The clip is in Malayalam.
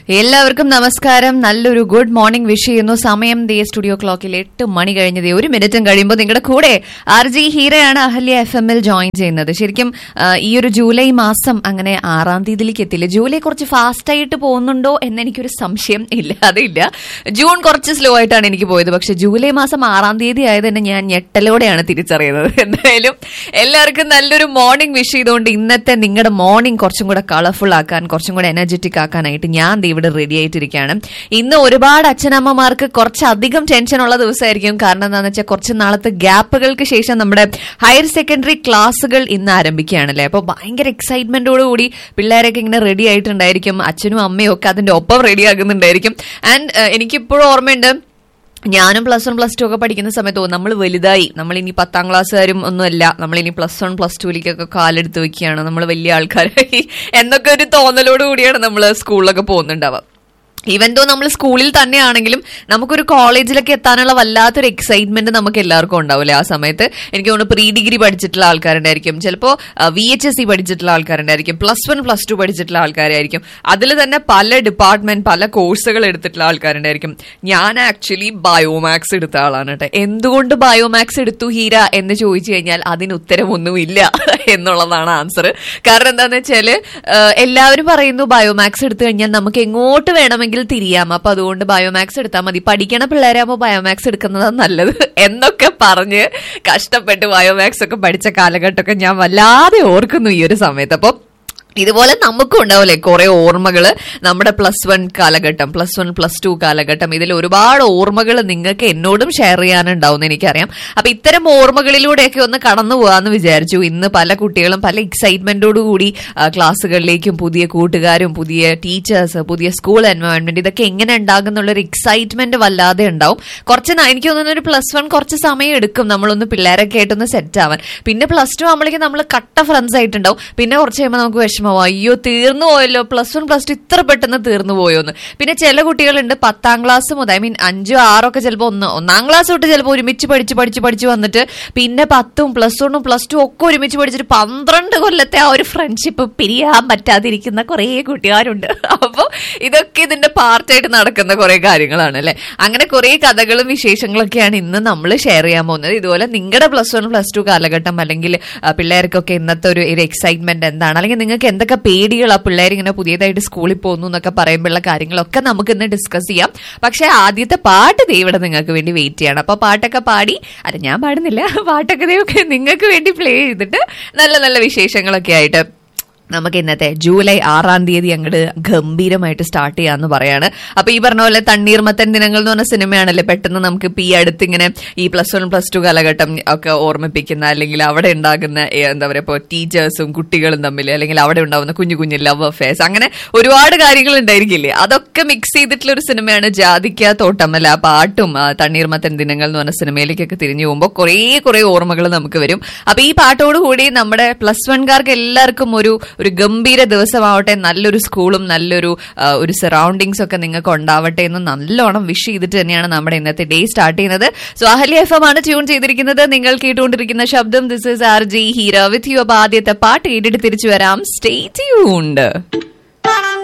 എല്ലാവർക്കും നമസ്കാരം നല്ലൊരു ഗുഡ് മോർണിംഗ് വിഷ് ചെയ്യുന്നു സമയം ദേ സ്റ്റുഡിയോ ക്ലോക്കിൽ എട്ട് മണി കഴിഞ്ഞത് ഒരു മിനിറ്റും കഴിയുമ്പോൾ നിങ്ങളുടെ കൂടെ ആർ ജി ഹീരയാണ് അഹല്യ എഫ് എമ്മിൽ ജോയിൻ ചെയ്യുന്നത് ശരിക്കും ആ, ഈ ഒരു ജൂലൈ മാസം അങ്ങനെ ആറാം തീയതിയിലേക്ക് എത്തില്ല ജൂലൈ കുറച്ച് ഫാസ്റ്റ് ആയിട്ട് പോകുന്നുണ്ടോ എന്ന് എനിക്കൊരു സംശയം ഇല്ല അതില്ല ജൂൺ കുറച്ച് സ്ലോ ആയിട്ടാണ് എനിക്ക് പോയത് പക്ഷെ ജൂലൈ മാസം ആറാം തീയതി ആയത് തന്നെ ഞാൻ ഞെട്ടലോടെയാണ് തിരിച്ചറിയുന്നത് എന്തായാലും എല്ലാവർക്കും നല്ലൊരു മോർണിംഗ് വിഷ് ചെയ്തുകൊണ്ട് ഇന്നത്തെ നിങ്ങളുടെ മോർണിംഗ് കുറച്ചും കൂടെ കളർഫുൾ ആക്കാൻ കുറച്ചും കൂടെ എനർജറ്റിക് ആക്കാനായിട്ട് ഞാൻ ദേ ഇവിടെ റെഡി ആയിട്ടിരിക്കുകയാണ് ഇന്ന് ഒരുപാട് അച്ഛനമ്മമാർക്ക് കുറച്ചധികം ടെൻഷൻ ഉള്ള ദിവസമായിരിക്കും കാരണം എന്താണെന്ന് വെച്ചാൽ കുറച്ച് നാളത്തെ ഗ്യാപ്പുകൾക്ക് ശേഷം നമ്മുടെ ഹയർ സെക്കൻഡറി ക്ലാസ്സുകൾ ഇന്ന് ആരംഭിക്കുകയാണല്ലേ അപ്പോൾ ഭയങ്കര എക്സൈറ്റ്മെന്റോട് കൂടി പിള്ളേരൊക്കെ ഇങ്ങനെ റെഡി ആയിട്ടുണ്ടായിരിക്കും അച്ഛനും അമ്മയും ഒക്കെ അതിന്റെ ഒപ്പം റെഡി ആകുന്നുണ്ടായിരിക്കും ആൻഡ് എനിക്കിപ്പോഴും ഓർമ്മയുണ്ട് ഞാനും പ്ലസ് വൺ പ്ലസ് ടു ഒക്കെ പഠിക്കുന്ന സമയത്ത് നമ്മൾ വലുതായി നമ്മൾ ഇനി പത്താം ക്ലാസ്സുകാരും ഒന്നുമല്ല നമ്മൾ ഇനി പ്ലസ് വൺ പ്ലസ് ടുവിലേക്കൊക്കെ കാലെടുത്ത് വെക്കുകയാണ് നമ്മൾ വലിയ ആൾക്കാരായി എന്നൊക്കെ ഒരു തോന്നലോട് കൂടിയാണ് നമ്മൾ സ്കൂളിലൊക്കെ പോകുന്നുണ്ടാവുക ഈവൻ ദോ നമ്മൾ സ്കൂളിൽ തന്നെയാണെങ്കിലും നമുക്കൊരു കോളേജിലൊക്കെ എത്താനുള്ള വല്ലാത്തൊരു എക്സൈറ്റ്മെന്റ് നമുക്ക് എല്ലാവർക്കും ഉണ്ടാവില്ലേ ആ സമയത്ത് എനിക്ക് തോന്നുന്നു പ്രീ ഡിഗ്രി പഠിച്ചിട്ടുള്ള ആൾക്കാരുണ്ടായിരിക്കും ചിലപ്പോൾ വി എച്ച് എസ് സി പഠിച്ചിട്ടുള്ള ആൾക്കാരുണ്ടായിരിക്കും പ്ലസ് വൺ പ്ലസ് ടു പഠിച്ചിട്ടുള്ള ആൾക്കാരായിരിക്കും അതിൽ തന്നെ പല ഡിപ്പാർട്ട്മെന്റ് പല കോഴ്സുകൾ എടുത്തിട്ടുള്ള ആൾക്കാരുണ്ടായിരിക്കും ഞാൻ ആക്ച്വലി ബയോമാക്സ് എടുത്ത ആളാണ് കേട്ടോ എന്തുകൊണ്ട് ബയോമാക്സ് എടുത്തു ഹീര എന്ന് ചോദിച്ചു കഴിഞ്ഞാൽ അതിന് ഉത്തരമൊന്നുമില്ല എന്നുള്ളതാണ് ആൻസർ കാരണം എന്താന്ന് വെച്ചാല് ഏഹ്, എല്ലാവരും പറയുന്നു ബയോമാക്സ് എടുത്തു കഴിഞ്ഞാൽ നമുക്ക് എങ്ങോട്ട് വേണമെങ്കിൽ തിരിയാം അപ്പൊ അതുകൊണ്ട് ബയോമാക്സ് എടുത്താൽ മതി പഠിക്കണ പിള്ളേരാകുമ്പോൾ ബയോമാക്സ് എടുക്കുന്നതാണ് നല്ലത് എന്നൊക്കെ പറഞ്ഞ് കഷ്ടപ്പെട്ട് ബയോമാക്സ് ഒക്കെ പഠിച്ച കാലഘട്ടമൊക്കെ ഞാൻ വല്ലാതെ ഓർക്കുന്നു ഈ ഒരു സമയത്ത് അപ്പം ഇതുപോലെ നമുക്കും ഉണ്ടാവില്ലേ കുറെ ഓർമ്മകള് നമ്മുടെ പ്ലസ് വൺ കാലഘട്ടം പ്ലസ് വൺ പ്ലസ് ടു കാലഘട്ടം ഇതിൽ ഒരുപാട് ഓർമ്മകൾ നിങ്ങൾക്ക് എന്നോടും ഷെയർ ചെയ്യാനുണ്ടാവും എന്ന് എനിക്കറിയാം അപ്പൊ ഇത്തരം ഓർമ്മകളിലൂടെയൊക്കെ ഒന്ന് കടന്നു പോകാന്ന് വിചാരിച്ചു ഇന്ന് പല കുട്ടികളും പല എക്സൈറ്റ്മെന്റോടു കൂടി ആ, ക്ലാസ്സുകളിലേക്കും പുതിയ കൂട്ടുകാരും പുതിയ ടീച്ചേഴ്സ് പുതിയ സ്കൂൾ എൻവയോൺമെന്റ് ഇതൊക്കെ എങ്ങനെ ഉണ്ടാകും എന്നുള്ളൊരു എക്സൈറ്റ്മെന്റ് വല്ലാതെ ഉണ്ടാവും കുറച്ച് ന- എനിക്ക് തോന്നുന്ന ഒരു പ്ലസ് വൺ കുറച്ച് സമയം എടുക്കും നമ്മളൊന്ന് പിള്ളേരൊക്കെ ആയിട്ടൊന്ന് സെറ്റ് ആവാൻ പിന്നെ പ്ലസ് ടു ആകുമ്പോഴേക്കും നമ്മൾ കട്ട ഫ്രണ്ട്സ് ആയിട്ടുണ്ടാവും പിന്നെ കുറച്ച് കഴിയുമ്പോൾ നമുക്ക് വിഷമമാവും അയ്യോ തീർന്നു പോയല്ലോ പ്ലസ് വൺ പ്ലസ് ടു ഇത്ര പെട്ടെന്ന് തീർന്നു പോയോ എന്ന് പിന്നെ ചില കുട്ടികളുണ്ട് പത്താം ക്ലാസ് മുതൽ ഐ മീൻ അഞ്ചോ ആറോ ഒക്കെ ചിലപ്പോൾ ഒന്ന് ഒന്നാം ക്ലാസ് തൊട്ട് ചിലപ്പോൾ ഒരുമിച്ച് പഠിച്ച് പഠിച്ച് പഠിച്ച് വന്നിട്ട് പിന്നെ പത്തും പ്ലസ് വണ്ണും പ്ലസ് ടു ഒക്കെ ഒരുമിച്ച് പഠിച്ചിട്ട് പന്ത്രണ്ട് കൊല്ലത്തെ ആ ഒരു ഫ്രണ്ട്ഷിപ്പ് പിരിയാൻ പറ്റാതിരിക്കുന്ന കുറേ കൂട്ടുകാരുണ്ട് അപ്പോൾ ഇതൊക്കെ ഇതിന്റെ പാർട്ടായിട്ട് നടക്കുന്ന കുറെ കാര്യങ്ങളാണ് അല്ലെ അങ്ങനെ കുറെ കഥകളും വിശേഷങ്ങളൊക്കെയാണ് ഇന്ന് നമ്മൾ ഷെയർ ചെയ്യാൻ പോകുന്നത് ഇതുപോലെ നിങ്ങളുടെ പ്ലസ് വൺ പ്ലസ് ടു കാലഘട്ടം അല്ലെങ്കിൽ ആ, പിള്ളേർക്കൊക്കെ ഇന്നത്തെ ഒരു ഒരു എക്സൈറ്റ്മെന്റ് എന്താണ് അല്ലെങ്കിൽ നിങ്ങൾക്ക് എന്തൊക്കെ പേടികൾ ആ പിള്ളേർ ഇങ്ങനെ പുതിയതായിട്ട് സ്കൂളിൽ പോകുന്നു എന്നൊക്കെ പറയുമ്പോഴുള്ള കാര്യങ്ങളൊക്കെ നമുക്ക് ഇന്ന് ഡിസ്കസ് ചെയ്യാം പക്ഷെ ആദ്യത്തെ പാട്ട് ദേ ഇവിടെ നിങ്ങൾക്ക് വേണ്ടി വെയിറ്റ് ചെയ്യണം അപ്പൊ പാട്ടൊക്കെ പാടി അല്ല ഞാൻ പാടുന്നില്ല പാട്ടൊക്കെ ദേ ഒക്കെ നിങ്ങൾക്ക് വേണ്ടി പ്ലേ ചെയ്തിട്ട് നല്ല നല്ല വിശേഷങ്ങളൊക്കെ ആയിട്ട് നമുക്ക് ഇന്നത്തെ ജൂലൈ ആറാം തീയതി അങ്ങോട്ട് ഗംഭീരമായിട്ട് സ്റ്റാർട്ട് ചെയ്യാന്ന് പറയാണ് അപ്പൊ ഈ പറഞ്ഞ പോലെ തണ്ണീർമത്തൻ ദിനങ്ങൾ എന്ന് പറഞ്ഞ സിനിമയാണല്ലേ പെട്ടെന്ന് നമുക്ക് ഇപ്പൊ ഈ അടുത്ത് ഇങ്ങനെ ഈ പ്ലസ് വൺ പ്ലസ് ടു കാലഘട്ടം ഒക്കെ ഓർമ്മിപ്പിക്കുന്ന അല്ലെങ്കിൽ അവിടെ ഉണ്ടാകുന്ന ഏ, എന്താ പറയാ ഇപ്പൊ ടീച്ചേഴ്സും കുട്ടികളും തമ്മിൽ അല്ലെങ്കിൽ അവിടെ ഉണ്ടാവുന്ന കുഞ്ഞു കുഞ്ഞു ലവ് അഫയേഴ്സ് അങ്ങനെ ഒരുപാട് കാര്യങ്ങൾ ഉണ്ടായിരിക്കില്ലേ അതൊക്കെ മിക്സ് ചെയ്തിട്ടുള്ള ഒരു സിനിമയാണ് ജാതിക്ക തോട്ടം അല്ല ആ പാട്ടും ആ, തണ്ണീർമത്തൻ ദിനങ്ങൾ എന്ന് പറഞ്ഞ സിനിമയിലേക്കൊക്കെ തിരിഞ്ഞു പോകുമ്പോൾ കുറേ കുറേ ഓർമ്മകൾ നമുക്ക് വരും അപ്പൊ ഈ പാട്ടോട് കൂടി നമ്മുടെ പ്ലസ് വൺകാർക്ക് എല്ലാവർക്കും ഒരു ഒരു ഗംഭീര ദിവസമാവട്ടെ നല്ലൊരു സ്കൂളും നല്ലൊരു ആ, ഒരു സറൗണ്ടിങ്സ് ഒക്കെ നിങ്ങൾക്ക് ഉണ്ടാവട്ടെ എന്ന് നല്ലോണം വിഷ് ചെയ്തിട്ട് തന്നെയാണ് നമ്മുടെ ഇന്നത്തെ ഡേ സ്റ്റാർട്ട് ചെയ്യുന്നത് സോ അഹല്യ എഫ് എം ആണ് ട്യൂൺ ചെയ്തിരിക്കുന്നത് നിങ്ങൾ കേട്ടുകൊണ്ടിരിക്കുന്ന ശബ്ദം this is R G hero with you അപ്പൊ ആദ്യത്തെ പാട്ട് കേട്ടിട്ട് തിരിച്ചു വരാം സ്റ്റേ ട്യൂൺഡ്